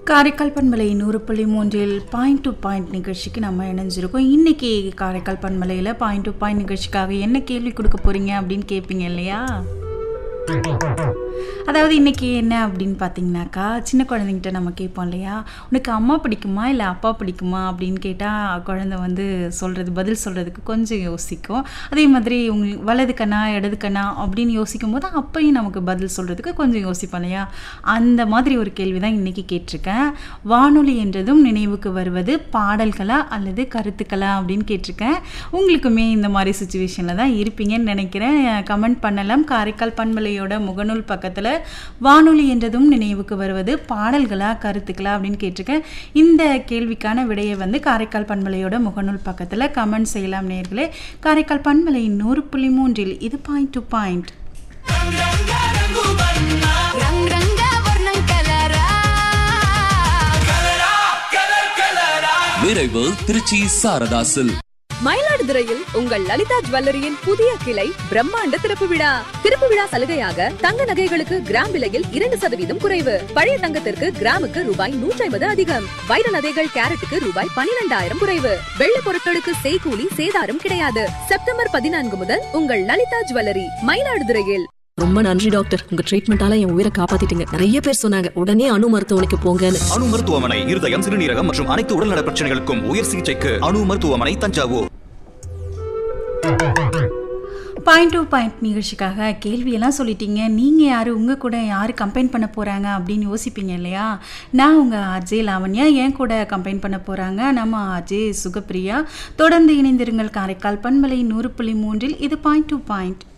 காரைக்கால் பண்பலை நூறு புள்ளி மூன்றில் பாயிண்ட் டு பாயிண்ட் நிகழ்ச்சிக்கு நம்ம இணைஞ்சிருக்கோம் இன்னைக்கு காரைக்கால் பண்பலையில் பாயிண்ட் டு பாயிண்ட் நிகழ்ச்சிக்காக என்ன கேள்வி கொடுக்க போறீங்க அப்படின்னு கேட்பீங்க இல்லையா அதாவது இன்னைக்கு என்ன அப்படின்னு பார்த்தீங்கன்னாக்கா சின்ன குழந்தைங்கிட்ட நம்ம கேட்போம் இல்லையா உனக்கு அம்மா பிடிக்குமா இல்லை அப்பா பிடிக்குமா அப்படின்னு கேட்டால் குழந்தை வந்து சொல்கிறது பதில் சொல்கிறதுக்கு கொஞ்சம் யோசிக்கும் அதே மாதிரி உங்க வலது கண்ணா இடது கண்ணா அப்படின்னு யோசிக்கும் போது அப்பையும் நமக்கு பதில் சொல்கிறதுக்கு கொஞ்சம் யோசிப்போம் இல்லையா அந்த மாதிரி ஒரு கேள்வி தான் இன்றைக்கி கேட்டிருக்கேன் வானொலி என்றதும் நினைவுக்கு வருவது பாடல்களா அல்லது கருத்துக்களா அப்படின்னு கேட்டிருக்கேன் உங்களுக்குமே இந்த மாதிரி சுச்சுவேஷனில் தான் இருப்பீங்கன்னு நினைக்கிறேன் கமெண்ட் பண்ணலாம் காரைக்கால் பண்பலையோட முகநூல் பக்கத்தில் வானொலி என்றதும் நினைவுக்கு வருவது பாடல்களா கருத்துக்களா அப்படின்னு கேட்டிருக்கேன் இந்த கேள்விக்கான விடையை வந்து காரைக்கால் பண்பலையோட முகநூல் பக்கத்தில் கமெண்ட் செய்யலாம் நேர்களே காரைக்கால் பண்பலை நூறு புள்ளி மூன்றில் இது பாயிண்ட் டு பாயிண்ட் రంగ్ రంగ వర్ణం కలరా விரைவு திருச்சி சாரதாசில் மயிலாடுதுறையில் உங்கள் லலிதா ஜுவல்லரியின் புதிய கிளை பிரம்மாண்ட திறப்பு விழா திறப்பு விழா சலுகையாக தங்க நகைகளுக்கு கிராம் விலையில் இரண்டு சதவீதம் குறைவு பழைய தங்கத்திற்கு கிராமுக்கு ரூபாய் நூற்றி ஐம்பது அதிகம் வைர நகைகள் கேரட்டுக்கு ரூபாய் பனிரெண்டாயிரம் குறைவு வெள்ளி பொருட்களுக்கு செய்கூலி சேதாரம் கிடையாது செப்டம்பர் பதினான்கு முதல் உங்கள் லலிதா ஜுவல்லரி மயிலாடுதுறையில் ரொம்ப நன்றி டாக்டர் உங்க ட்ரீட்மெண்டால என் உயிரை காப்பாத்திட்டீங்க நிறைய பேர் சொன்னாங்க உடனே அணு மருத்துவமனைக்கு போங்கன்னு அணு மருத்துவமனை இருதயம் சிறுநீரகம் மற்றும் அனைத்து உடல்நல பிரச்சனைகளுக்கும் உயர் சிகிச்சைக்கு அணு மருத்துவமனை தஞ்சாவூர் பாயிண்ட் டு பாயிண்ட் நிகழ்ச்சிக்காக கேள்வியெல்லாம் சொல்லிட்டீங்க நீங்கள் யார் உங்கள் கூட யார் கம்பைன் பண்ண போகிறாங்க அப்படின்னு யோசிப்பீங்க இல்லையா நான் உங்கள் அஜய் லாவண்யா என் கூட கம்பைன் பண்ண போகிறாங்க நம்ம அஜய் சுகப்பிரியா தொடர்ந்து இணைந்திருங்கள் காரைக்கால் பண்பலை நூறு புள்ளி மூன்றில் இது பாயிண்ட் டு பாயிண்ட்